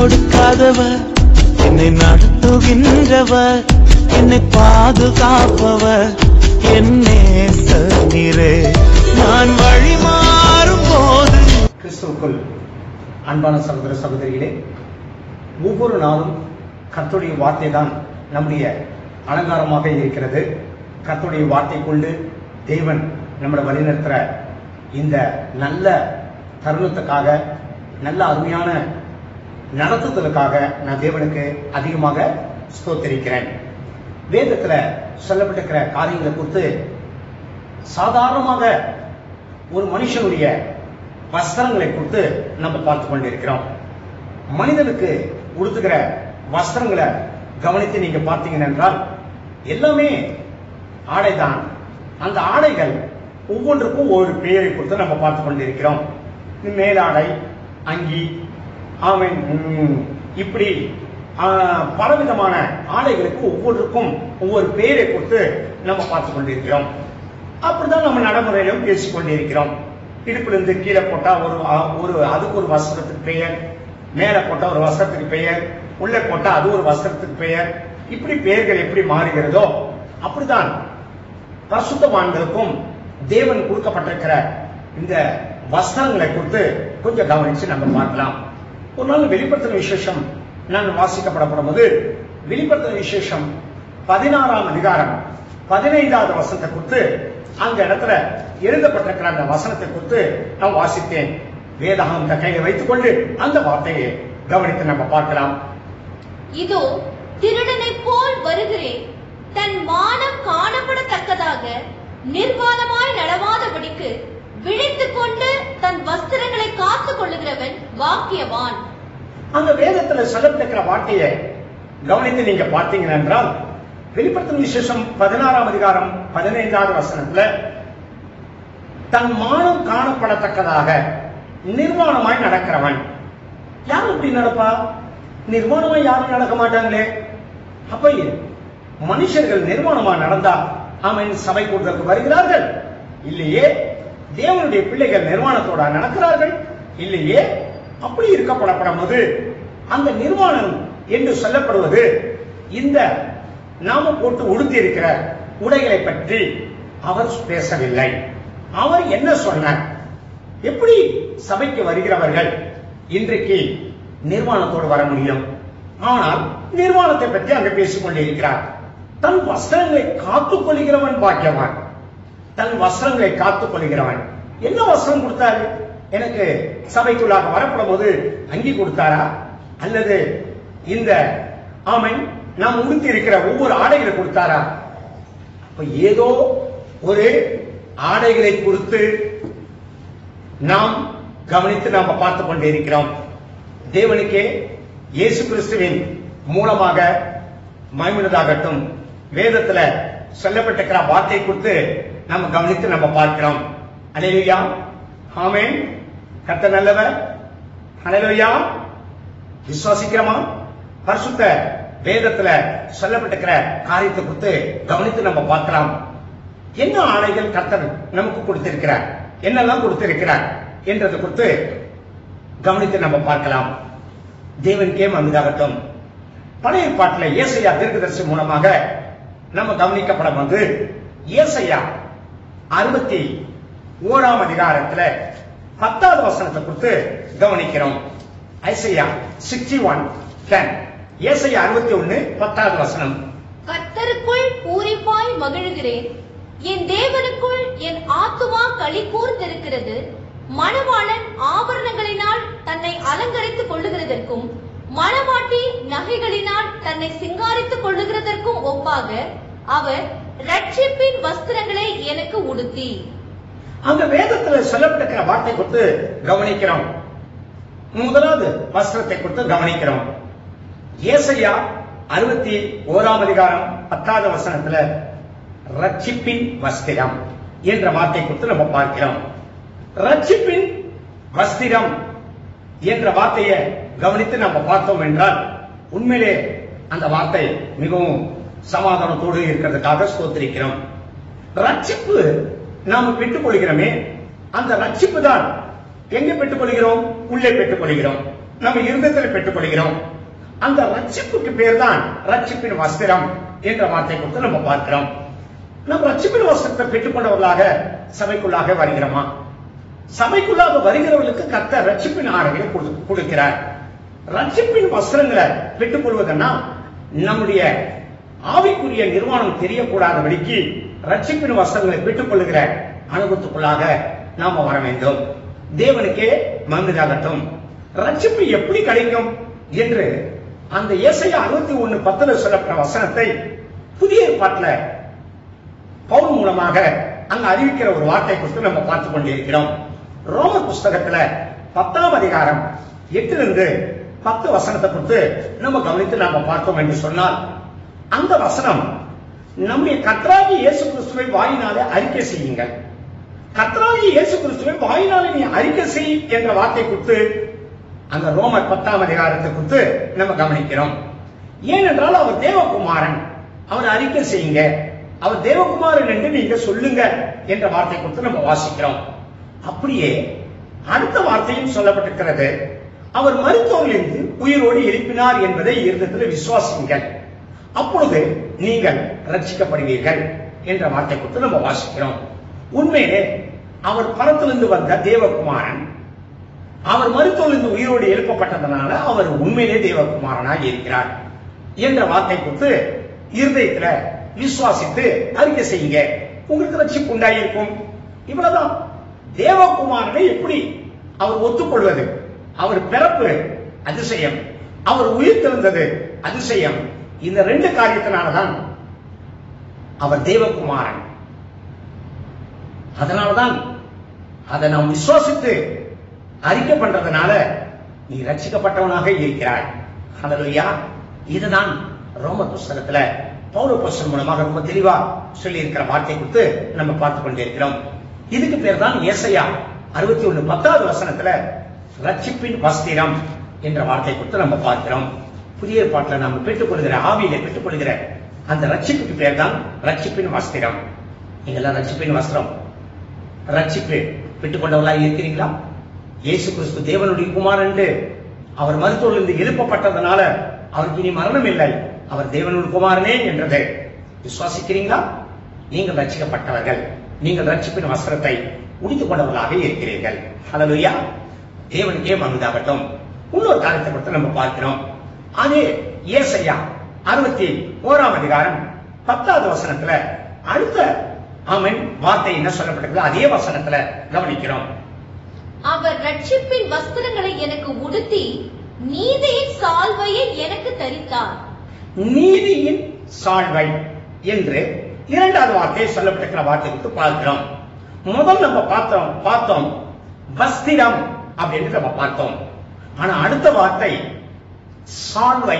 கொடுக்காதவர் என்னை நடத்துகின்றவர் என்னை பாதுகாப்பவர் என்னே நீரே நான் வழி மாறும் போது கிறிஸ்துவுக்குள் அன்பான சகோதர சகோதரிகளே ஒவ்வொரு நாளும் கர்த்தருடைய வார்த்தை தான் நம்முடைய அலங்காரமாக இருக்கிறது கர்த்தருடைய வார்த்தை கொண்டு தேவன் நம்மளை வழிநடத்துற இந்த நல்ல தருணத்துக்காக நல்ல அருமையான நடத்துதலுக்காக நான் தேவனுக்கு அதிகமாக ஸ்தோத்திரிக்கிறேன் வேதத்துல சொல்லப்பட்டிருக்கிற காரியங்களை குறித்து சாதாரணமாக ஒரு மனுஷனுடைய வஸ்திரங்களை குறித்து நம்ம பார்த்து கொண்டிருக்கிறோம் மனிதனுக்கு உடுத்துகிற வஸ்திரங்களை கவனித்து நீங்க பார்த்தீங்க என்றால் எல்லாமே ஆடைதான் அந்த ஆடைகள் ஒவ்வொன்றுக்கும் ஒரு பெயரை கொடுத்து நம்ம பார்த்து கொண்டிருக்கிறோம் மேலாடை அங்கி அவன் ம், இப்படி ஆ, பலவிதமான ஆடைகளுக்கு ஒவ்வொன்றுக்கும் ஒவ்வொரு பெயரை கொடுத்து நம்ம பார்த்து கொண்டிருக்கிறோம் அப்படிதான் நம்ம நடைமுறையிலும் பேசிக் கொண்டிருக்கிறோம் இடுப்புல இருந்து கீழே போட்டா ஒரு ஆ- ஒரு அதுக்கு ஒரு வஸ்திரத்துக்கு பெயர் மேல போட்டா ஒரு வஸ்திரத்துக்கு பெயர் உள்ளே போட்டா அது ஒரு வஸ்திரத்துக்கு பெயர் இப்படி பெயர்கள் எப்படி மாறுகிறதோ அப்படிதான் பரிசுத்தவான்களுக்கும் தேவன் கொடுக்கப்பட்டிருக்கிற இந்த வஸ்திரங்களை குறித்து கொஞ்சம் கவனிச்சு நம்ம பார்க்கலாம் ஒரு நாள் வெளிப்படுத்தின விசேஷம் நான் வாசிக்கப்படப்படும் போது வெளிப்படுத்தின விசேஷம் பதினாறாம் அதிகாரம் பதினைந்தாவது வசனத்தை குறித்து அந்த இடத்துல எழுதப்பட்டிருக்கிற அந்த வசனத்தை குறித்து நான் வாசித்தேன் வேதாகமத்தை கையில் வைத்துக் கொண்டு அந்த வார்த்தையை கவனித்து நம்ம பார்க்கலாம் இதோ திருடனைப் போல் வருகிறேன் தன் மானம் காணப்படத்தக்கதாக நிர்வாணமாய் நடவாதபடிக்கு விழித்துக் கொண்டு தன் வஸ்திரங்களை காத்துக் கொள்ளுகிறவன் பாக்கியவான் அந்த வேதத்துல சொல்லப்பட்டிருக்கிற வார்த்தையை கவனித்து நீங்க பார்த்தீங்க என்றால் வெளிப்படுத்தும் விசேஷம் பதினாறாம் அதிகாரம் பதினைந்தாவது வசனத்துல தன் மானம் காணப்படத்தக்கதாக நிர்வாணமாய் நடக்கிறவன் யார் இப்படி நடப்பா நிர்வாணமாய் யாரும் நடக்க மாட்டாங்களே அப்ப மனுஷர்கள் நிர்வாணமா நடந்தா அவன் சபை கூடுதலுக்கு வருகிறார்கள் இல்லையே தேவனுடைய பிள்ளைகள் நிர்வாணத்தோட நடக்கிறார்கள் இல்லையே அப்படி இருக்கப்படப்படும் போது அந்த நிர்வாணம் என்று சொல்லப்படுவது இந்த நாம போட்டு உடுத்தி இருக்கிற உடைகளை பற்றி அவர் பேசவில்லை அவர் என்ன சொன்னார் எப்படி சபைக்கு வருகிறவர்கள் இன்றைக்கு நிர்வாணத்தோடு வர முடியும் ஆனால் நிர்வாணத்தை பற்றி அங்க பேசிக் கொண்டிருக்கிறார் தன் வஸ்திரங்களை காத்துக் கொள்கிறவன் பாக்கியவான் தன் வஸ்திரங்களை காத்துக் கொள்கிறவன் என்ன வஸ்திரம் கொடுத்தாரு எனக்கு சபைக்குள்ளாக வரப்படும் போது அங்கி கொடுத்தாரா அல்லது இந்த ஆமன் நாம் உடுத்தி இருக்கிற ஒவ்வொரு ஆடைகளை கொடுத்தாரா அப்ப ஏதோ ஒரு ஆடைகளை குறித்து நாம் கவனித்து நாம் பார்த்து கொண்டிருக்கிறோம் தேவனுக்கே இயேசு கிறிஸ்துவின் மூலமாக மயமுனதாகட்டும் வேதத்துல சொல்லப்பட்டிருக்கிற வார்த்தை குறித்து நம்ம கவனித்து நம்ம பார்க்கிறோம் அலையா ஆமென் கர்த்த நல்லவர் அலையா விசுவாசிக்கிறோமா பரிசுத்த வேதத்துல சொல்லப்பட்டிருக்கிற காரியத்தை குறித்து கவனித்து நம்ம பார்க்கலாம் என்ன ஆணைகள் கர்த்தர் நமக்கு கொடுத்திருக்கிறார் என்னெல்லாம் கொடுத்திருக்கிறார் என்றதை குறித்து கவனித்து நம்ம பார்க்கலாம் தேவனுக்கே மகிதாகட்டும் பழைய பாட்டில் ஏசையா தீர்க்கதரிசி மூலமாக நம்ம கவனிக்கப்படும் வந்து ஏசையா அறுபத்தி ஓராம் அதிகாரத்துல பத்தாவது வசனத்தை குறித்து கவனிக்கிறோம் ஐசையா சிக்ஸ்டி ஒன் டென் ஏசையா அறுபத்தி ஒன்னு பத்தாவது வசனம் கர்த்தருக்குள் பூரிப்பாய் மகிழுகிறேன் என் தேவனுக்குள் என் ஆத்துமா களி கூர்ந்திருக்கிறது மணவாளன் ஆபரணங்களினால் தன்னை அலங்கரித்துக் கொள்ளுகிறதற்கும் மணவாட்டி நகைகளினால் தன்னை சிங்காரித்துக் கொள்ளுகிறதற்கும் ஒப்பாக அவர் ரட்சிப்பின் வஸ்திரங்களை எனக்கு உடுத்தி அந்த வேதத்துல சொல்லப்பட்டிருக்கிற வார்த்தை கொடுத்து கவனிக்கிறோம் முதலாவது வஸ்திரத்தை கொடுத்து கவனிக்கிறோம் ஏசையா அறுபத்தி ஓராம் அதிகாரம் பத்தாவது வசனத்துல ரட்சிப்பின் வஸ்திரம் என்ற வார்த்தை கொடுத்து நம்ம பார்க்கிறோம் ரட்சிப்பின் வஸ்திரம் என்ற வார்த்தையை கவனித்து நம்ம பார்த்தோம் என்றால் உண்மையிலே அந்த வார்த்தை மிகவும் சமாதானத்தோடு இருக்கிறதுக்காக ஸ்தோத்திரிக்கிறோம் ரட்சிப்பு நாம பெற்றுக் கொள்கிறோமே அந்த ரட்சிப்பு தான் எங்க பெற்றுக் கொள்கிறோம் உள்ளே பெற்றுக் கொள்கிறோம் நம்ம இருந்தத்தில் பெற்றுக் கொள்கிறோம் அந்த ரட்சிப்புக்கு பேர் தான் ரட்சிப்பின் வஸ்திரம் என்ற வார்த்தை கொடுத்து நம்ம பார்க்கிறோம் நம்ம ரட்சிப்பின் வஸ்திரத்தை பெற்றுக்கொண்டவர்களாக சபைக்குள்ளாக வருகிறோமா சபைக்குள்ளாக வருகிறவர்களுக்கு கர்த்தர் ரட்சிப்பின் ஆடைகளை கொடு- கொடுக்கிறார் ரட்சிப்பின் வஸ்திரங்களை பெற்றுக் கொள்வதுன்னா நம்முடைய ஆவிக்குரிய நிர்வாணம் தெரியக்கூடாதபடிக்கு ரட்சிப்பின் வஸ்திரங்களை பெற்றுக் கொள்ளுகிற அனுபவத்துக்குள்ளாக நாம வர வேண்டும் தேவனுக்கே மகிழ்ந்தாகட்டும் ரட்சிப்பு எப்படி கிடைக்கும் என்று அந்த ஏசையா அறுபத்தி ஒண்ணு பத்துல சொல்லப்பட்ட வசனத்தை புதிய ஏற்பாட்டுல பவுல் மூலமாக அங்க அறிவிக்கிற ஒரு வார்த்தை குறித்து நம்ம பார்த்து கொண்டிருக்கிறோம் ரோம புஸ்தகத்துல பத்தாம் அதிகாரம் எட்டிலிருந்து பத்து வசனத்தை குறித்து நம்ம கவனித்து நாம பார்த்தோம் என்று சொன்னால் அந்த வசனம் நம்முடைய கர்த்தராகி இயேசு கிறிஸ்துவை வாயினாலே அறிக்கை செய்யுங்கள் கர்த்தராகி இயேசு கிறிஸ்துவை வாயினாலே நீ அறிக்கை செய் என்ற வார்த்தை குறித்து அந்த ரோமர் பத்தாம் அதிகாரத்தை குறித்து நம்ம கவனிக்கிறோம் ஏனென்றால் அவர் தேவகுமாரன் அவர் அறிக்கை செய்யுங்க அவர் தேவகுமாரன் என்று நீங்க சொல்லுங்க என்ற வார்த்தை கொடுத்து நம்ம வாசிக்கிறோம் அப்படியே அடுத்த வார்த்தையும் சொல்லப்பட்டிருக்கிறது அவர் மருத்துவரிலிருந்து உயிரோடு எழுப்பினார் என்பதை இருந்தத்தில் விசுவாசிங்கள் அப்பொழுது நீங்கள் ரட்சிக்கப்படுவீர்கள் என்ற வார்த்தை கொடுத்து நம்ம வாசிக்கிறோம் உண்மையிலே அவர் பரத்திலிருந்து வந்த தேவகுமாரன் அவர் மருத்துவரிலிருந்து உயிரோடு எழுப்பப்பட்டதனால அவர் உண்மையிலே தேவகுமாரனாக இருக்கிறார் என்ற வார்த்தை கொடுத்து இருதயத்துல விசுவாசித்து அறிக்கை செய்யுங்க உங்களுக்கு ரட்சிப்பு உண்டாயிருக்கும் இவ்வளவுதான் தேவகுமாரனை எப்படி அவர் ஒத்துக்கொள்வது அவர் பிறப்பு அதிசயம் அவர் உயிர் தெழுந்தது அதிசயம் இந்த ரெண்டு காரியத்தினாலதான் அவர் தேவகுமாரன் அதனாலதான் அதை நாம் விசுவாசித்து அறிக்கை பண்றதுனால நீ ரட்சிக்கப்பட்டவனாக இருக்கிறாய் ஹalleluya இதுதான் ரோம புஸ்தகத்துல பவுல புஸ்தகம் மூலமாக ரொம்ப தெளிவா சொல்லி இருக்கிற வார்த்தை கொடுத்து நம்ம பார்த்து கொண்டிருக்கிறோம் இதுக்கு பேர் தான் ஏசையா அறுபத்தி ஒண்ணு பத்தாவது வசனத்துல ரட்சிப்பின் வஸ்திரம் என்ற வார்த்தை கொடுத்து நம்ம பார்க்கிறோம் புதிய பாட்டில் நம்ம பெற்றுக்கொள்கிற ஆவியில பெற்றுக்கொள்கிற அந்த ரட்சிப்புக்கு பேர் தான் ரட்சிப்பின் வஸ்திரம் நீங்களாம் ரட்சிப்பின் வஸ்திரம் ரட்சிப்பு பெற்றுக்கொண்டவர்களாக இருக்கிறீங்களா இயேசு கிறிஸ்து தேவனுடைய குமாரன் என்று அவர் மருத்துவரிலிருந்து எழுப்பப்பட்டதனால அவருக்கு இனி மரணம் இல்லை அவர் தேவனுடைய குமாரனே என்றது விசுவாசிக்கிறீங்களா நீங்கள் ரட்சிக்கப்பட்டவர்கள் நீங்கள் ரட்சிப்பின் வஸ்திரத்தை உடித்துக் கொண்டவர்களாக இருக்கிறீர்கள் ஹalleluya தேவனுக்கே மகிழ்ந்தாகட்டும் இன்னொரு காரியத்தை பற்றி நம்ம பார்க்கிறோம் அது ஏசையா அறுபத்தி ஓராம் அதிகாரம் பத்தாவது வசனத்துல அடுத்த ஆமென் வார்த்தை என்ன சொல்லப்பட்டிருக்குதோ அதே வசனத்துல கவனிக்கிறோம் அவர் ரட்சிப்பின் வஸ்திரங்களை எனக்கு உடுத்தி நீதியின் சால்வையை எனக்கு தரித்தார் நீதியின் சால்வை என்று இரண்டாவது வார்த்தை சொல்லப்பட்டிருக்கிற வார்த்தை குறித்து பார்க்கிறோம் முதல் நம்ம பார்த்தோம் பார்த்தோம் வஸ்திரம் அப்படின்னு நம்ம பார்த்தோம் ஆனா அடுத்த வார்த்தை சால்வை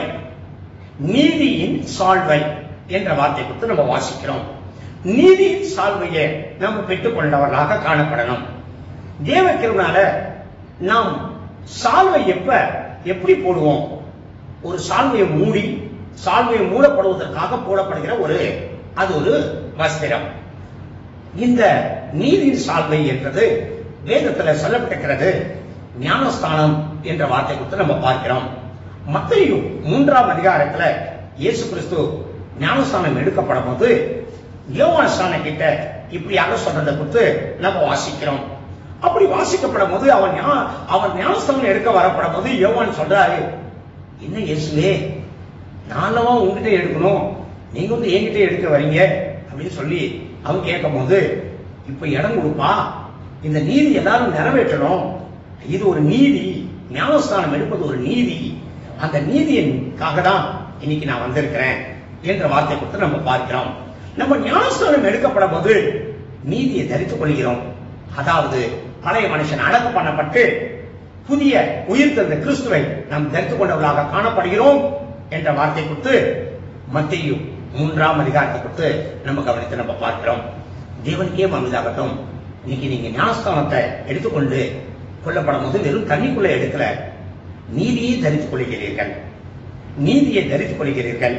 நீதியின் சால்வை என்ற வார்த்தை குறித்து நம்ம வாசிக்கிறோம் நீதியின் சால்வையை நம்ம பெற்றுக்கொண்டவர்களாக காணப்படணும் தேவ கிருபனால நாம் சால்வை எப்ப எப்படி போடுவோம் ஒரு சால்வையை மூடி சால்வையை மூடப்படுவதற்காக போடப்படுகிற ஒரு அது ஒரு வஸ்திரம் இந்த நீதியின் சால்வை என்றது வேதத்துல சொல்லப்பட்டிருக்கிறது ஞானஸ்தானம் என்ற வார்த்தை கொடுத்து நம்ம பார்க்கிறோம் மத்தேயு மூன்றாம் அதிகாரத்துல இயேசு கிறிஸ்து ஞானஸ்தானம் எடுக்கப்படும் போது யோவான் ஸ்நானம் கிட்ட இப்படியாக சொல்றதை குறித்து நம்ம வாசிக்கிறோம் அப்படி வாசிக்கப்படும் போது அவன் ஞா- அவன் ஞானஸ்தானம் எடுக்க வரப்படும் போது யோவான் சொல்றாரு என்ன இயேசுவே நான்லவா உங்ககிட்ட எடுக்கணும் நீங்க வந்து என்கிட்ட எடுக்க வரீங்க அப்படின்னு சொல்லி அவன் கேட்கும் போது இப்ப இடம் கொடுப்பா இந்த நீதி எல்லாரும் நிறைவேற்றணும் இது ஒரு நீதி ஞானஸ்தானம் எடுப்பது ஒரு நீதி அந்த நீதியின்காக தான் இன்னைக்கு நான் வந்திருக்கிறேன் என்ற வார்த்தை கொடுத்து நம்ம பார்க்கிறோம் நம்ம ஞானஸ்தானம் எடுக்கப்படும் போது நீதியை தரித்துக் கொள்கிறோம் அதாவது பழைய மனுஷன் அடக்கம் பண்ணப்பட்டு புதிய உயிர் தந்த கிறிஸ்துவை நாம் தரித்துக் கொண்டவர்களாக காணப்படுகிறோம் என்ற வார்த்தை கொடுத்து மத்தியும் மூன்றாம் அதிகாரத்தை கொடுத்து நம்ம கவனித்து நம்ம பார்க்கிறோம் தேவனுக்கே மகிழ்ந்தாகட்டும் இன்னைக்கு நீங்க ஞானஸ்தானத்தை எடுத்துக்கொண்டு கொல்லப்படும் போது வெறும் தண்ணிக்குள்ள எடுக்கல நீதியை தரித்துக் கொள்கிறீர்கள் நீதியை தரித்துக் கொள்கிறீர்கள்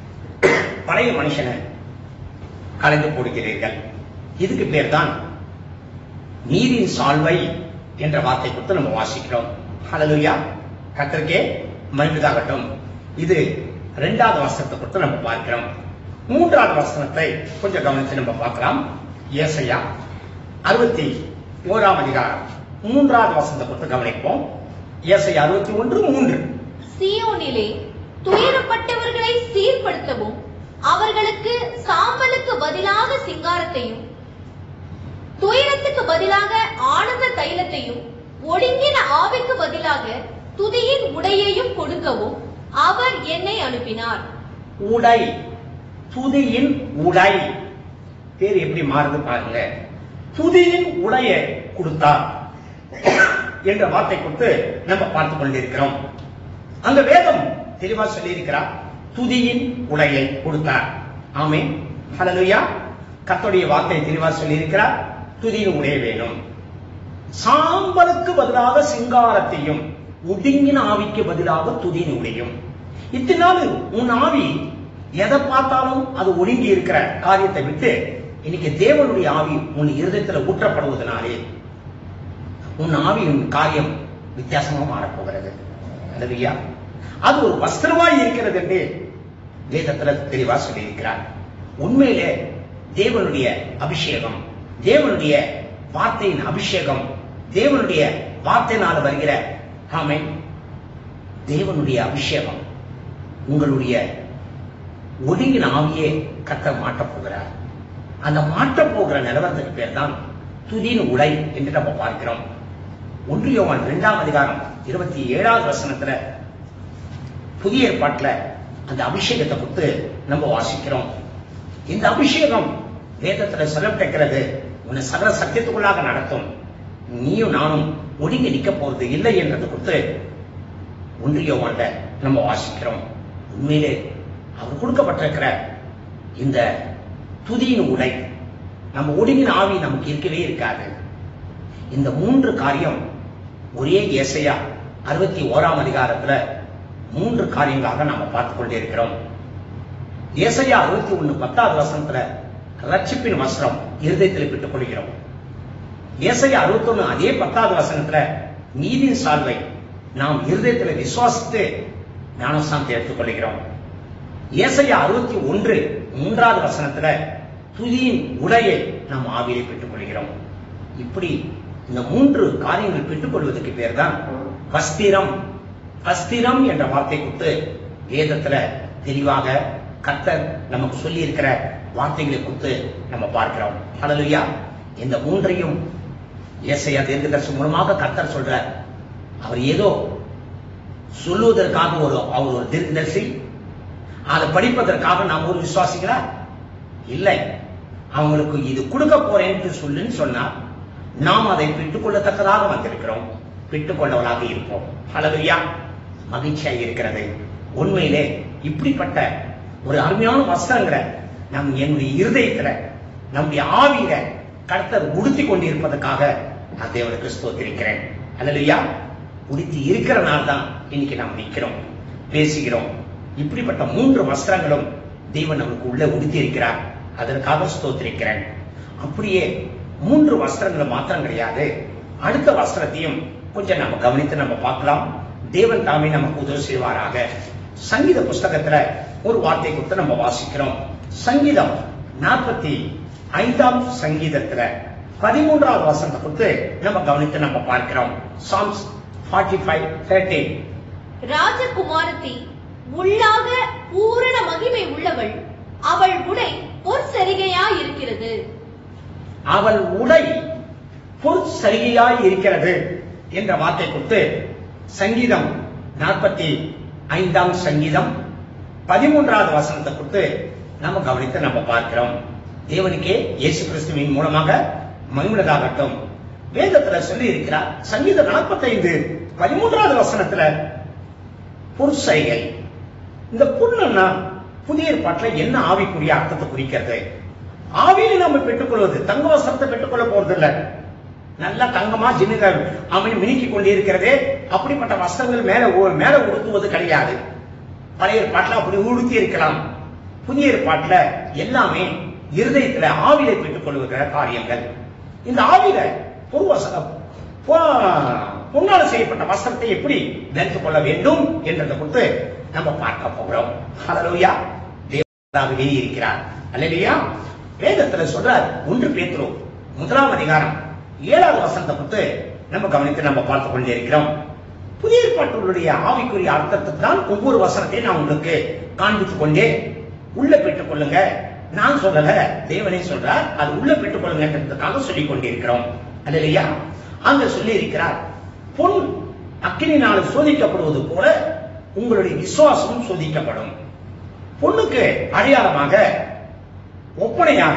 பழைய மனுஷனை கலைந்து போடுகிறீர்கள் இதுக்கு பேர் தான் நீதியின் சால்வை என்ற வார்த்தை கொடுத்து நம்ம வாசிக்கிறோம் ஹalleluya கர்த்தருக்கே மகிழ்ந்தாகட்டும் இது இரண்டாவது வசனத்தை பொறுத்து நம்ம பார்க்கிறோம் மூன்றாவது வசனத்தை கொஞ்சம் கவனித்து நம்ம பார்க்கலாம் ஏசையா அறுபத்தி ஓராம் அதிகாரம் மூன்றாவது வசனத்தை பொறுத்து கவனிப்போம் ஏசையா அறுபத்தி ஒன்று மூன்று சீயோனிலே துயரப்பட்டவர்களை சீர்படுத்தவும் அவர்களுக்கு சாம்பலுக்கு பதிலாக சிங்காரத்தையும் துயரத்துக்கு பதிலாக ஆனந்த தைலத்தையும் ஒடுங்கின ஆவிக்கு பதிலாக துதியின் உடையையும் கொடுக்கவும் அவர் என்னை அனுப்பினார் உடை துதியின் உடை பேர் எப்படி மாறுது பாருங்க துதியின் உடைய கொடுத்தார் என்ற வார்த்தை கொடுத்து நம்ம பார்த்து கொண்டிருக்கிறோம் அந்த வேதம் தெளிவா சொல்லியிருக்கிறார் துதியின் உடையை கொடுத்தார் ஆமே ஹalleluya கர்த்தருடைய வார்த்தை தெளிவா சொல்லியிருக்கிறார் துதியின் உடைய வேணும் சாம்பலுக்கு பதிலாக சிங்காரத்தையும் ஒடுங்கின ஆவிக்கு பதிலாக துதியின் உடையும் இத்தனை நாள் உன் ஆவி எதை பார்த்தாலும் அது ஒடுங்கி இருக்கிற காரியத்தை விட்டு இன்னைக்கு தேவனுடைய ஆவி உன் இருதயத்துல ஊற்றப்படுவதனாலே உன் ஆவியின் காரியம் வித்தியாசமா மாறப்போகிறது அல்லையா அது ஒரு வஸ்திரமாய் இருக்கிறது என்று வேதத்துல தெளிவா சொல்லியிருக்கிறார் உண்மையிலே தேவனுடைய அபிஷேகம் தேவனுடைய வார்த்தையின் அபிஷேகம் தேவனுடைய வார்த்தையினால வருகிற ஆமை தேவனுடைய அபிஷேகம் உங்களுடைய ஒடுங்கின ஆவியே கத்த மாட்டப் போகிறார் அந்த மாற்றப் போகிற நிலவரத்துக்கு பேர் தான் துதியின் உடை என்று நம்ம பார்க்கிறோம் ஒன்றியவன் இரண்டாம் அதிகாரம் இருபத்தி ஏழாவது வசனத்துல புதிய ஏற்பாட்டுல அந்த அபிஷேகத்தை கொடுத்து நம்ம வாசிக்கிறோம் இந்த அபிஷேகம் வேதத்துல சொல்லப்பட்டிருக்கிறது உன்னை சகல சத்தியத்துக்குள்ளாக நடத்தும் நீயும் நானும் ஒடுங்கி நிக்க போறது இல்லை என்றது கொடுத்து ஒன்றியவாண்ட நம்ம வாசிக்கிறோம் உண்மையிலே அவர் கொடுக்கப்பட்டிருக்கிற இந்த துதியின் உடை நம்ம ஒடுங்கின ஆவி நமக்கு இருக்கவே இருக்காது இந்த மூன்று காரியம் ஒரே ஏசையா அறுபத்தி ஓராம் அதிகாரத்துல மூன்று காரியங்களாக நாம பார்த்துக் கொண்டே இருக்கிறோம் ஏசையா அறுபத்தி ஒண்ணு பத்தாவது வசனத்துல ரட்சிப்பின் வஸ்திரம் இருதயத்தில் பெற்றுக் கொள்கிறோம் ஏசையா அறுபத்தொன்னு அதே பத்தாவது வசனத்துல நீதியின் சால்வை நாம் இருதயத்தில் விசுவாசித்து ஞானஸ்தானத்தை எடுத்துக் கொள்கிறோம் ஏசையா அறுபத்தி ஒன்று மூன்றாவது வசனத்துல துதியின் உடையை நாம் ஆவியை பெற்றுக் கொள்கிறோம் இப்படி இந்த மூன்று காரியங்கள் பெற்றுக் கொள்வதற்கு பேர் தான் வஸ்திரம் வஸ்திரம் என்ற வார்த்தை கொடுத்து வேதத்துல தெளிவாக கர்த்தர் நமக்கு சொல்லி இருக்கிற வார்த்தைகளை கொடுத்து நம்ம பார்க்கிறோம் ஹalleluya இந்த மூன்றையும் ஏசையா தீர்க்கதரிசி மூலமாக கர்த்தர் சொல்றார் அவர் ஏதோ சொல்லுவதற்காக ஒரு அவர் ஒரு தீர்க்கதரிசி அதை படிப்பதற்காக நாம் ஒரு விசுவாசிகளா இல்லை அவங்களுக்கு இது கொடுக்க போறேன்னு சொல்லுன்னு சொன்னா நாம் அதை பெற்றுக்கொள்ளத்தக்கதாக வந்திருக்கிறோம் பெற்றுக்கொண்டவராக இருப்போம் ஹalleluya மகிழ்ச்சியா இருக்கிறது உண்மையிலே இப்படிப்பட்ட ஒரு அருமையான வஸ்திரங்களை நம் என்னுடைய இருதயத்துல நம்முடைய ஆவியில கர்த்தர் உடுத்தி கொண்டிருப்பதற்காக நான் தேவனுக்கு ஸ்தோத்திரிக்கிறேன் அல்லையா உடுத்தி இருக்கிற நாள் தான் இன்னைக்கு நாம் நிக்கிறோம் பேசுகிறோம் இப்படிப்பட்ட மூன்று வஸ்திரங்களும் தெய்வன் நமக்கு உள்ள உடுத்தி இருக்கிறார் அதற்காக ஸ்தோத்திரிக்கிறேன் அப்படியே மூன்று வஸ்திரங்கள் மாத்திரம் கிடையாது அடுத்த வஸ்திரத்தையும் கொஞ்சம் நம்ம கவனித்து நம்ம பார்க்கலாம் தேவன் தாமே நமக்கு உதவி செய்வாராக சங்கீத புஸ்தகத்துல ஒரு வார்த்தை கொடுத்து நம்ம வாசிக்கிறோம் சங்கீதம் நாற்பத்தி ஐந்தாம் சங்கீதத்துல பதிமூன்றாவது வசனத்தை கொடுத்து நம்ம கவனித்து நம்ம பார்க்கிறோம் சாம்ஸ் ஃபார்ட்டி ஃபைவ் தேர்ட்டி ராஜகுமாரத்தி உள்ளாக பூரண மகிமை உள்ளவள் அவள் உடை பொற்சரிகையா இருக்கிறது அவள் உடை பொற்சரிகையாய் இருக்கிறது என்ற வார்த்தை கொடுத்து சங்கீதம் நாற்பத்தி ஐந்தாம் சங்கீதம் பதிமூன்றாவது வசனத்தை கொடுத்து நம்ம கவனித்து நம்ம பார்க்கிறோம் தேவனுக்கே இயேசு கிறிஸ்துவின் மூலமாக மகிழ்ந்ததாகட்டும் வேதத்துல சொல்லி இருக்கிறார் சங்கீதம் நாற்பத்தைந்து பதிமூன்றாவது வசனத்துல பொற்சரிகை இந்த புண்ணுன்னா புதிய ஏற்பாட்டுல என்ன ஆவிக்குரிய அர்த்தத்தை குறிக்கிறது ஆவியில நம்ம பெற்றுக்கொள்வது தங்க வஸ்திரத்தை பெற்றுக்கொள்ள போறது இல்ல நல்லா தங்கமா ஜின்னுங்க அவன் மினுக்கி கொண்டிருக்கிறதே அப்படிப்பட்ட வஸ்திரங்கள் மேல ஊ- மேல உடுத்துவது கிடையாது பழைய ஏற்பாட்டுல அப்படி உடுத்தி இருக்கலாம் புதிய ஏற்பாட்டுல எல்லாமே இருதயத்துல ஆவிலை பெற்றுக் கொள்ளுகிற காரியங்கள் இந்த ஆவில பொருவச பொ- பொன்னால செய்யப்பட்ட வஸ்திரத்தை எப்படி தரித்துக் கொள்ள வேண்டும் என்றதை குறித்து நம்ம பார்க்க போகிறோம் ஹalleluya தேவனாகவே இருக்கிறார் அல்லேலூயா வேதத்துல சொல்றார் ஒன்று பேதுரு முதலாம் அதிகாரம் ஏழாவது வசனத்தை குறித்து நம்ம கவனித்து நம்ம பார்த்து கொண்டே இருக்கிறோம் புதிய ஏற்பாட்டுடைய ஆவிக்குரிய அர்த்தத்தை தான் ஒவ்வொரு வசனத்தையும் நான் உங்களுக்கு காண்பித்துக் கொண்டே உள்ள பெற்றுக் கொள்ளுங்க நான் சொல்லல தேவனே சொல்றார் அது உள்ள பெற்றுக் கொள்ளுங்கன்றதுக்காக சொல்லிக் கொண்டிருக்கிறோம் அல்லையா அங்க சொல்லி இருக்கிறார் பொன் அக்கினினால் சோதிக்கப்படுவது போல உங்களுடைய விசுவாசமும் சோதிக்கப்படும் பொண்ணுக்கு அடையாளமாக ஒப்பனையாக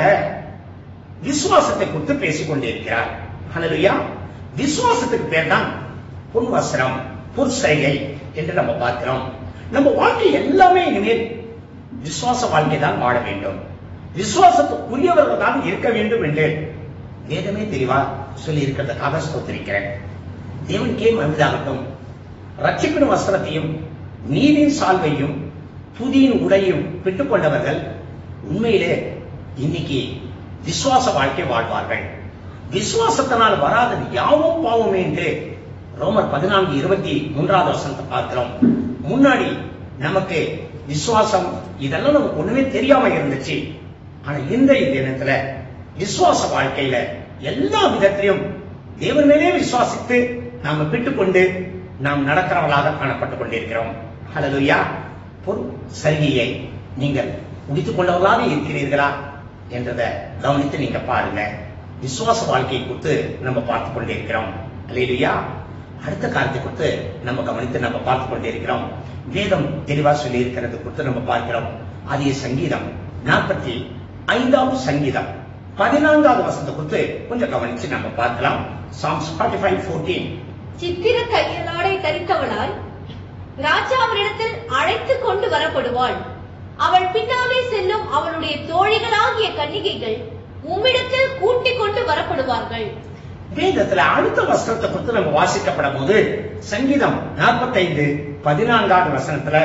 விசுவாசத்தை குறித்து பேசிக் கொண்டிருக்கிறார் ஹalleluya விசுவாசத்துக்கு பேர் தான் பொன் வஸ்திரம் புற்சைகை என்று நம்ம பார்க்கிறோம் நம்ம வாழ்க்கை எல்லாமே இனிமேல் விசுவாச வாழ்க்கை தான் வாழ வேண்டும் விசுவாசத்துக்குரியவர்கள் தான் இருக்க வேண்டும் என்று வேதமே தெளிவா சொல்லி இருக்கிறதுக்காக ஸ்தோத்திரிக்கிறேன் தேவனுக்கே மகிழ்ந்தாகட்டும் ரட்சிப்பின் வஸ்திரத்தையும் நீரின் சால்வையும் துதியின் உடையும் பெற்றுக் கொண்டவர்கள் உண்மையிலே இன்னைக்கு விசுவாச வாழ்க்கை வாழ்வார்கள் விசுவாசத்தினால் வராதது யாவும் பாவமே என்று ரோமர் பதினான்கு இருபத்தி மூன்றாவது வசனத்தை பார்க்கிறோம் முன்னாடி நமக்கு விசுவாசம் இதெல்லாம் நமக்கு ஒண்ணுமே தெரியாம இருந்துச்சு ஆனா இன்றைய தினத்துல விசுவாச வாழ்க்கையில எல்லா விதத்திலையும் தேவன் மேலே விசுவாசித்து நாம பெற்றுக்கொண்டு நாம் நடக்கிறவர்களாக காணப்பட்டுக் கொண்டிருக்கிறோம் ஹalleluya பொன் சரிகையை நீங்கள் முடித்துக் கொண்டவர்களாக இருக்கிறீர்களா என்றதை கவனித்து நீங்க பாருங்க விசுவாச வாழ்க்கையை குறித்து நம்ம பார்த்து கொண்டிருக்கிறோம் அல்லையா அடுத்த காரியத்தை குறித்து நம்ம கவனித்து நம்ம பார்த்து கொண்டிருக்கிறோம் வேதம் தெளிவா சொல்லி இருக்கிறது குறித்து நம்ம பார்க்கிறோம் அதிக சங்கீதம் நாற்பத்தி ஐந்தாவது சங்கீதம் பதினான்காவது வசனத்தை குறித்து கொஞ்சம் கவனிச்சு நம்ம பார்க்கலாம் சாங்ஸ் ஃபார்ட்டி ஃபைவ் ஃபோர்டீன் சித்திர கையலாடை தரித்தவளாய் ராஜாவினிடத்தில் அழைத்து கொண்டு வரப்படுவாள் அவள் பின்னாலே செல்லும் அவளுடைய தோழிகளாகிய கன்னிகைகள் உம்மிடத்தில் கூட்டிக் கொண்டு வரப்படுவார்கள் வேதத்துல அடுத்த வசனத்தை குறித்து நம்ம வாசிக்கப்படும் போது சங்கீதம் 45 பதினான்காவது வசனத்துல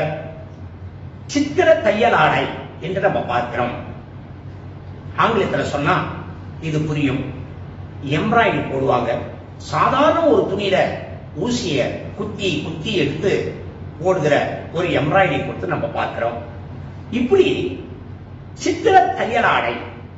சித்திர தையல் ஆடை என்று நம்ம பார்க்கிறோம் ஆங்கிலத்துல சொன்னா இது புரியும் எம்ப்ராய்டரி போடுவாங்க சாதாரண ஒரு துணியில ஊசிய குத்தி குத்தி எடுத்து போடுகிற ஒரு எம்ப்ராய்டரி கொடுத்து நம்ம பார்க்கிறோம் இப்படி சித்திர தையல் ஆடை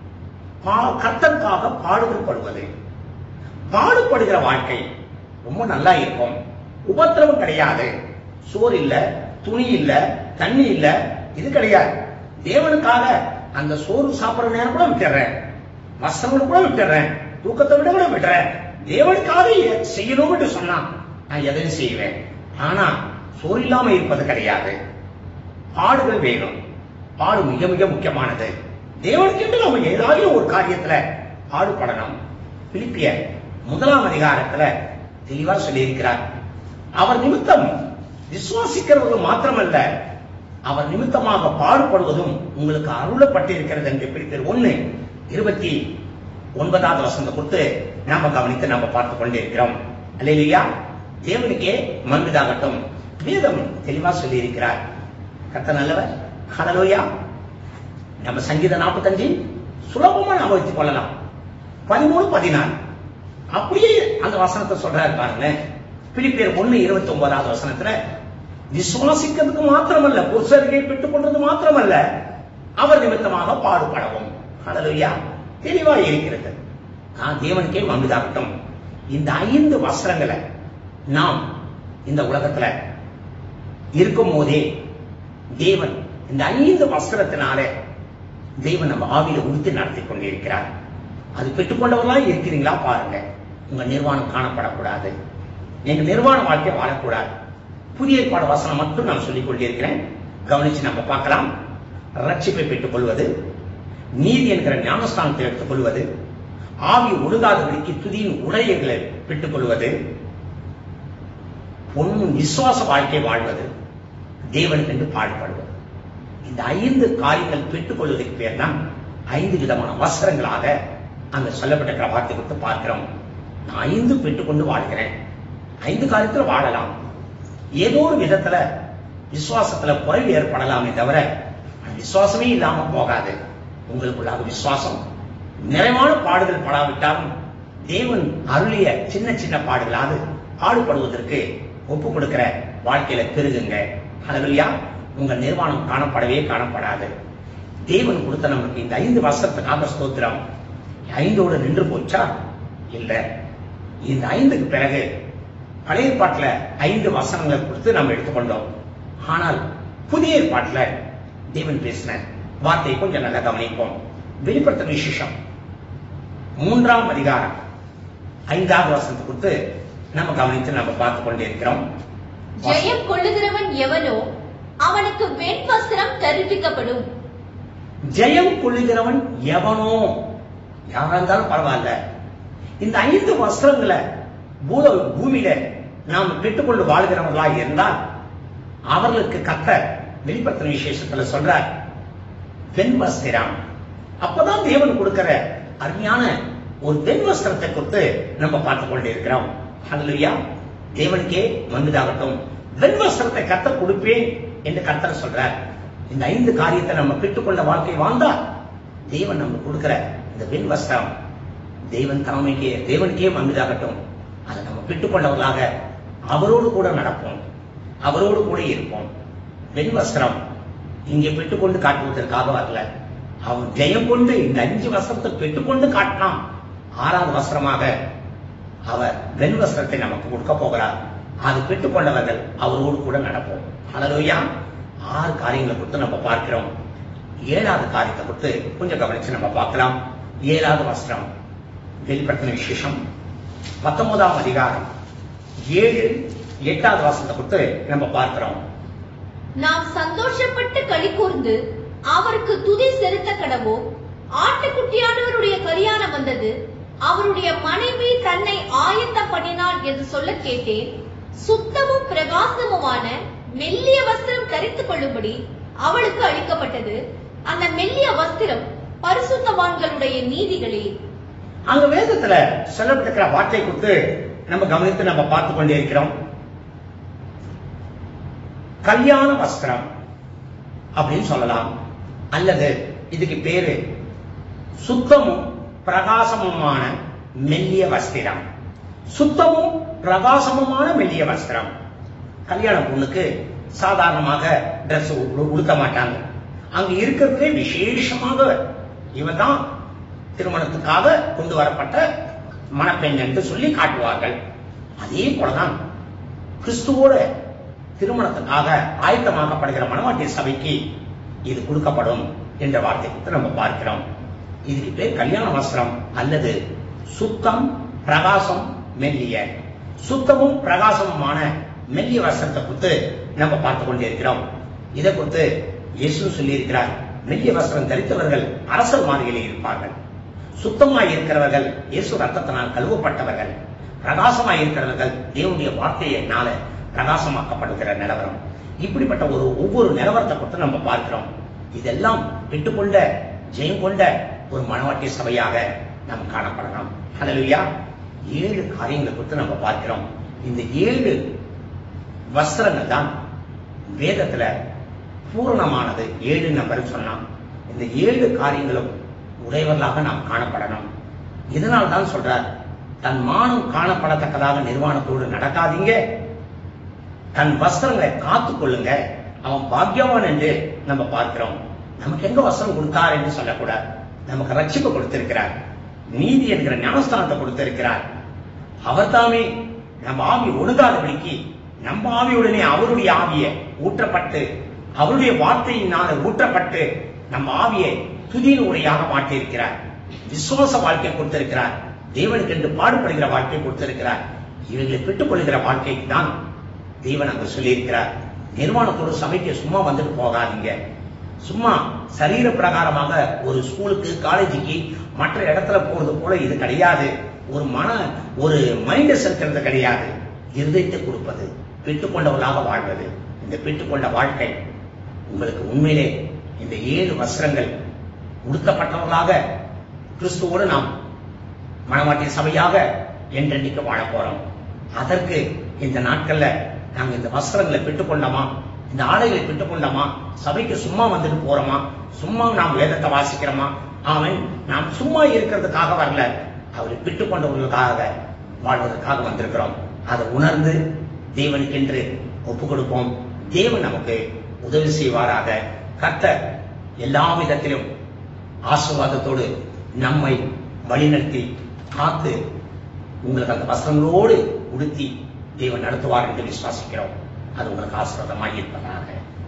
பா- கர்த்தருக்காக பாடுபடுவது பாடுபடுகிற வாழ்க்கை ரொம்ப நல்லா இருக்கும் உபத்திரவம் கிடையாது சோறு இல்ல துணி இல்ல தண்ணி இல்ல இது கிடையாது தேவனுக்காக அந்த சோறு சாப்பிடுற நேரம் கூட விட்டுறேன் வஸ்திரம் கூட விட்டுறேன் தூக்கத்தை விட கூட விட்டுறேன் தேவனுக்காக இதை செய்யணும் என்று சொன்னா நான் எதையும் செய்வேன் ஆனா சோறு இல்லாம இருப்பது கிடையாது பாடுகள் வேணும் பாடு மிக மிக முக்கியமானது தேவனுக்கென்று நம்ம ஏதாவது ஒரு காரியத்துல பாடுபடணும் பிலிப்பிய முதலாம் அதிகாரத்துல தெளிவா சொல்லியிருக்கிறார் அவர் நிமித்தம் விசுவாசிக்கிறவர்கள் மாத்திரமல்ல அவர் நிமித்தமாக பாடுபடுவதும் உங்களுக்கு அருளப்பட்டிருக்கிறது என்று பிடித்தர் ஒண்ணு இருபத்தி ஒன்பதாவது வசந்த கொடுத்து நாம கவனித்து நாம பார்த்து கொண்டிருக்கிறோம் அல்லையா தேவனுக்கே மன்பிதாகட்டும் வேதம் தெளிவா சொல்லி இருக்கிறார் கத்த நல்லவர் ஹalleluya நம்ம சங்கீத 45 சுலபமா நாம வைத்துக் கொள்ளலாம் பதிமூணு பதினாலு அப்படியே அந்த வசனத்தை சொல்றாரு பாருங்களேன் பிலிப்பியர் ஒண்ணு இருபத்தி ஒன்பதாவது வசனத்துல விசுவாசிக்கிறதுக்கு மாத்திரமல்ல புருஷர்களை பெற்றுக் கொண்டது மாத்திரமல்ல அவர் நிமித்தமாக பாடுபடவும் ஹalleluya தெளிவா இருக்கிறது நான் தேவனுக்கே மமிதாகட்டும் இந்த ஐந்து வஸ்திரங்களை நாம் இந்த உலகத்துல இருக்கும் போதே தேவன் இந்த ஐந்து வஸ்திரத்தினாலே தேவன் நம்ம ஆவியில உடுத்தி நடத்தி கொண்டிருக்கிறார் அது பெற்றுக்கொண்டவர்களா இருக்கிறீங்களா பாருங்க உங்க நிர்வாணம் காணப்படக்கூடாது நீங்க நிர்வாண வாழ்க்கை வாழக்கூடாது புதிய ஏற்பாடு வசனம் மட்டும் நான் சொல்லிக் கொண்டிருக்கிறேன் கவனிச்சு நம்ம பார்க்கலாம் ரட்சிப்பை பெற்றுக் கொள்வது நீதி என்கிற ஞானஸ்தானத்தை எடுத்துக் கொள்வது ஆவி ஒழுகாதபடிக்கு துதியின் உடையங்களை பெற்றுக் கொள்வது பொன் விசுவாச வாழ்க்கை வாழ்வது தேவனுக்கென்று பாடுபடுவது இந்த ஐந்து காரியங்கள் பெற்றுக் கொள்வதற்கு பேர் தான் ஐந்து விதமான வஸ்திரங்களாக அங்க சொல்லப்பட்ட வார்த்தை கொடுத்து பார்க்கிறோம் நான் ஐந்து பெற்றுக்கொண்டு வாழ்கிறேன் ஐந்து காரியத்துல வாழலாம் ஏதோ ஒரு விதத்துல விசுவாசத்துல குறைவு ஏற்படலாமே தவிர அது விசுவாசமே இல்லாம போகாது உங்களுக்குள்ளாக விசுவாசம் நிறைவான பாடுகள் படாவிட்டாலும் தேவன் அருளிய சின்ன சின்ன பாடுகளாவது பாடுபடுவதற்கு ஒப்பு கொடுக்கிற வாழ்க்கையில பெருகுங்க ஹalleluya உங்க நிர்வாணம் காணப்படவே காணப்படாது தேவன் கொடுத்த நமக்கு இந்த ஐந்து வருஷத்துக்காக ஸ்தோத்திரம் ஐந்தோடு நின்று போச்சா இல்ல இந்த ஐந்துக்கு பிறகு பழைய ஏற்பாட்டுல ஐந்து வசனங்களை கொடுத்து நம்ம எடுத்துக்கொண்டோம் ஆனால் புதிய ஏற்பாட்டுல தேவன் பேசின வார்த்தையை கொஞ்சம் நல்லா கவனிப்போம் வெளிப்படுத்த விசேஷம் மூன்றாம் அதிகாரம் ஐந்தாவது வசனத்தை கொடுத்து நம்ம கவனித்து நம்ம பார்த்து கொண்டே இருக்கிறோம் ஜெயம் கொள்ளுகிறவன் எவனோ அவனுக்கு வெண் வஸ்திரம் தரிப்பிக்கப்படும் ஜெயம் கொள்ளுகிறவன் எவனோ யாரா இருந்தாலும் பரவாயில்ல இந்த ஐந்து வஸ்திரங்களை பூத பூமியில நாம் பெற்றுக்கொண்டு வாழ்கிறவர்களா இருந்தால் அவர்களுக்கு கத்த வெளிப்படுத்தின விசேஷத்துல சொல்றார் வெண் வஸ்திரம் அப்பதான் தேவன் கொடுக்கிற அருமையான ஒரு வெண் வஸ்திரத்தை கொடுத்து நம்ம பார்த்து கொண்டே இருக்கிறோம் ஹalleluya தேவனுக்கே வந்ததாகட்டும் வெண் வஸ்திரத்தை கத்த கொடுப்பேன் என்று கர்த்தர் சொல்றார் இந்த ஐந்து காரியத்தை நம்ம பெற்றுக்கொண்ட வாழ்க்கை வாழ்ந்தா தேவன் நமக்கு கொடுக்கிற இந்த வெண் வஸ்திரம் தேவன் தலைமைக்கே தேவனுக்கே வந்ததாகட்டும் அதை நம்ம பெற்றுக்கொண்டவர்களாக அவரோடு கூட நடப்போம் அவரோடு கூட இருப்போம் வெண் வஸ்திரம் இங்கே பெற்றுக்கொண்டு காட்டுவதற்காக வரல அவன் ஜெயம் கொண்டு இந்த அஞ்சு வஸ்திரத்தை பெற்றுக்கொண்டு காட்டினான் ஆறாவது வஸ்திரமாக அவர் வெண் வஸ்திரத்தை நமக்கு கொடுக்க போகிறார் அது பெற்றுக்கொண்டவர்கள் அவரோடு கூட நடப்போம் ஹalleluya ஆறு காரியங்களை கொடுத்து நம்ம பார்க்கிறோம் ஏழாவது காரியத்தை கொடுத்து கொஞ்சம் கவனிச்சு நம்ம பார்க்கலாம் ஏழாவது வஸ்திரம் வெளிப்படுத்தின விசேஷம் பத்தொன்பதாம் அதிகாரம் ஏழு எட்டாவது வசனத்தை கொடுத்து நம்ம பார்க்கிறோம் நாம் சந்தோஷப்பட்டு களி கூர்ந்து அவருக்கு துதி செலுத்த கடவோம் ஆட்டுக்குட்டியானவருடைய கல்யாணம் வந்தது அவருடைய மனைவி தன்னை ஆயத்தம் பண்ணினாள் என்று சொல்ல கேட்டேன் சுத்தமும் பிரகாசமுமான மெல்லிய வஸ்திரம் தரித்துக் கொள்ளும்படி அவளுக்கு அளிக்கப்பட்டது அந்த மெல்லிய வஸ்திரம் பரிசுத்தவான்களுடைய நீதிகளே அங்க வேதத்துல சொல்லப்பட்டிருக்கிற வார்த்தை கொடுத்து நம்ம கவனித்து நம்ம பார்த்து கொண்டே இருக்கிறோம் கல்யாண வஸ்திரம் அப்படின்னு சொல்லலாம் அல்லது இதுக்கு பேரு சுத்தமும் பிரகாசமுமான மெல்லிய வஸ்திரம் சுத்தமும் பிரகாசமுமான மெல்லிய வஸ்திரம் கல்யாண பொண்ணுக்கு சாதாரணமாக Dress உடுத்த மாட்டாங்க அங்க இருக்கிறதுலே விசேஷமாக இவன் தான் திருமணத்துக்காக கொண்டு வரப்பட்ட மணப்பெண் என்று சொல்லி காட்டுவார்கள் அதே போலதான் கிறிஸ்துவோட திருமணத்துக்காக ஆயத்தமாக்கப்படுகிற மணவாட்டி சபைக்கு இது கொடுக்கப்படும் என்ற வார்த்தை கொடுத்து நம்ம பார்க்கிறோம் இதுக்கு பேர் கல்யாண வஸ்திரம் அல்லது சுத்தம் பிரகாசம் மெல்லிய சுத்தமும் பிரகாசமுமான மெல்லிய வஸ்திரத்தை கொடுத்து நம்ம பார்த்து கொண்டே இருக்கிறோம் இதை கொடுத்து இயேசு சொல்லி இருக்கிறார் மெல்லிய வஸ்திரம் தரித்தவர்கள் அரசர் மாதிரிகளே இருப்பார்கள் சுத்தமாய் இருக்கிறவர்கள் இயேசு ரத்தத்தினால் கழுவப்பட்டவர்கள் பிரகாசமாய் இருக்கிறவர்கள் தேவனுடைய வார்த்தையினால பிரகாசமாக்கப்படுகிற நிலவரம் இப்படிப்பட்ட ஒரு ஒவ்வொரு நிலவரத்தை கொடுத்து நம்ம பார்க்கிறோம் இதெல்லாம் பெற்றுக்கொண்ட ஜெயம் கொண்ட ஒரு மனவாட்டி சபையாக நாம் காணப்படலாம் ஹalleluya ஏழு காரியங்களை குறித்து நம்ம பார்க்கிறோம் இந்த ஏழு வஸ்திரங்கள் தான் வேதத்துல பூரணமானது ஏழு நம்பர் சொன்னான் இந்த ஏழு காரியங்களும் உடையவர்களாக நாம் காணப்படணும் இதனால் தான் சொல்றார் தன் மானம் காணப்படத்தக்கதாக நிர்வாணத்தோடு நடக்காதீங்க தன் வஸ்திரங்களை காத்துக் கொள்ளுங்க அவன் பாக்கியவான் என்று நம்ம பார்க்கிறோம் நமக்கு எங்க வஸ்திரம் கொடுத்தார் என்று சொல்லக்கூடாது நமக்கு ரட்சிப்பு கொடுத்திருக்கிறார் நீதி என்கிற ஞானஸ்தானத்தை கொடுத்திருக்கிறார் அவர் தாமே நம்ம ஆவி ஒழுகாதபடிக்கு நம்ம ஆவியுடனே அவருடைய ஆவியை ஊற்றப்பட்டு அவருடைய வார்த்தையினால ஊற்றப்பட்டு நம்ம ஆவியை துதியின் உரையாக மாற்றியிருக்கிறார் விசுவாச வாழ்க்கை கொடுத்திருக்கிறார் தேவனுக்கு என்று பாடுபடுகிற வாழ்க்கை கொடுத்திருக்கிறார் இவைகளை பெற்றுக்கொள்கிற வாழ்க்கைக்கு தான் தேவன் அங்கு சொல்லியிருக்கிறார் நிர்வாணத்தோடு சபைக்கு சும்மா வந்துட்டு போகாதீங்க சும்மா சரீர பிரகாரமாக ஒரு ஸ்கூலுக்கு காலேஜுக்கு மற்ற இடத்துல போறது போல இது கிடையாது ஒரு மன ஒரு மைண்ட் செலுத்துறது கிடையாது இருதயத்தை கொடுப்பது பெற்றுக்கொண்டவர்களாக வாழ்வது இந்த பெற்றுக்கொண்ட வாழ்க்கை உங்களுக்கு உண்மையிலே இந்த ஏழு வஸ்திரங்கள் உடுத்தப்பட்டவர்களாக கிறிஸ்துவோடு நாம் மனவாட்டிய சபையாக என்றென்னைக்கு வாழ போறோம் அதற்கு இந்த நாட்கள்ல நாங்க இந்த வஸ்திரங்களை பெற்றுக்கொண்டோமா இந்த ஆடைகளை பெற்றுக்கொண்டோமா சபைக்கு சும்மா வந்துட்டு போறோமா சும்மா நாம் வேதத்தை வாசிக்கிறோமா அவன் நாம் சும்மா இருக்கிறதுக்காக வரல அவரை பெற்றுக்கொண்டவர்களுக்காக வாழ்வதற்காக வந்திருக்கிறோம் அதை உணர்ந்து தேவனுக்கென்று ஒப்பு கொடுப்போம் தேவன் நமக்கு உதவி செய்வாராக கர்த்தர் எல்லா விதத்திலும் ஆசீர்வாதத்தோடு நம்மை வழிநடத்தி காத்து உங்களுக்கு அந்த வஸ்திரங்களோடு உடுத்தி தேவன் நடத்துவார் என்று விசுவாசிக்கிறோம் அது உங்களுக்கு ஆசீர்வாதமாக இருப்பதாக